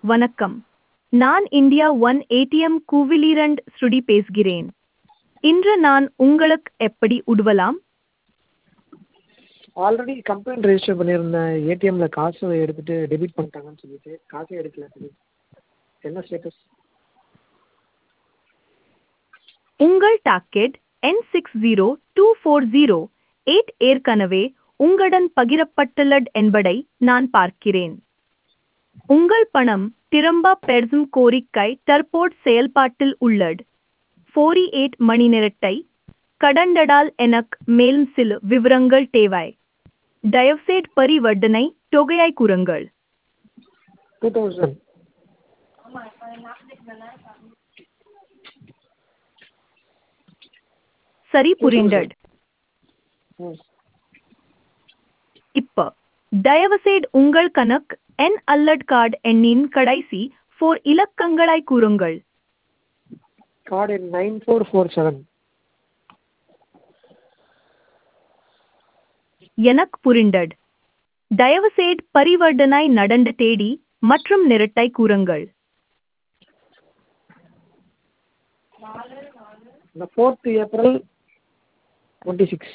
வணக்கம் நான் India one ATM கூவிலிரண்ட் ஸ்ருடி பேசுகிறேன் இன்று நான் உங்களுக்கு எப்படி உதவலாம் ஆல்ரெடி கம்ப்ளைண்ட் ரெஜிஸ்டர் பண்ணியிருந்தேன் ஏடிஎம்மில் காசு எடுத்துகிட்டு டெபிட் பண்ணிட்டாங்கன்னு சொல்லிட்டு காசே எடுக்கல திருப்பி என்ன ஸ்டேட்டஸ் உங்கள் டாக்கெட் என் six zero two four zero eight ஏற்கனவே உங்களுடன் பகிரப்பட்டுள்ளது என்பதை நான் பார்க்கிறேன் உங்கள் பணம் திரும்ப பெறும் கோரிக்கை தற்போது செயல்பாட்டில் உள்ளது ஃபோரி எயிட் மணி நேரத்தை கடந்ததால் எனக்கு மேலும் சில விவரங்கள் தேவை தயவுசெய்து பரிவர்த்தனை தொகையை கூறுங்கள் டூ தௌசண்ட் சரி புரிந்தது ம் இப்ப தயவுசெய்து உங்கள் கணக்கு என் அல்லட் கார்டு எண்ணின் கடைசி ஃபோர் இலக்கங்களை கூறுங்கள் கார்டு எண் நைன் ஃபோர் ஃபோர் செவன் எனக்கு புரிந்தது தயவுசெய்து பரிவர்த்தனை நடந்த தேதி மற்றும் நிறத்தை கூறுங்கள் இந்த fourth April twenty six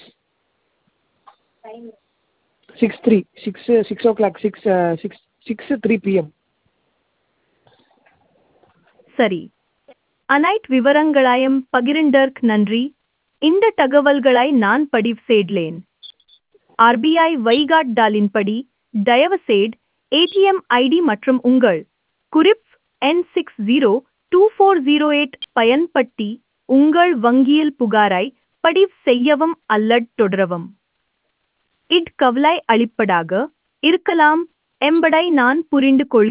six three six six o'clock six six six three PM சரி அனைத்து விவரங்களையும் பகிர்ந்ததற்கு நன்றி இந்த தகவல்களை நான் பதிவு செய்தேன் ஆர்பிஐ வழிகாட்டுதலின்படி தயவுசெய்து ஏடிஎம் ஐடி மற்றும் உங்கள் குறிப் என் six zero two four zero eight பயன்படுத்தி உங்கள் வங்கியில் புகாரை பதிவு செய்யவும் அல்லது தொடரவும் இட் கவலை அளிப்பதாக இருக்கலாம் என்பதை நான் புரிந்து கொள்கிறேன்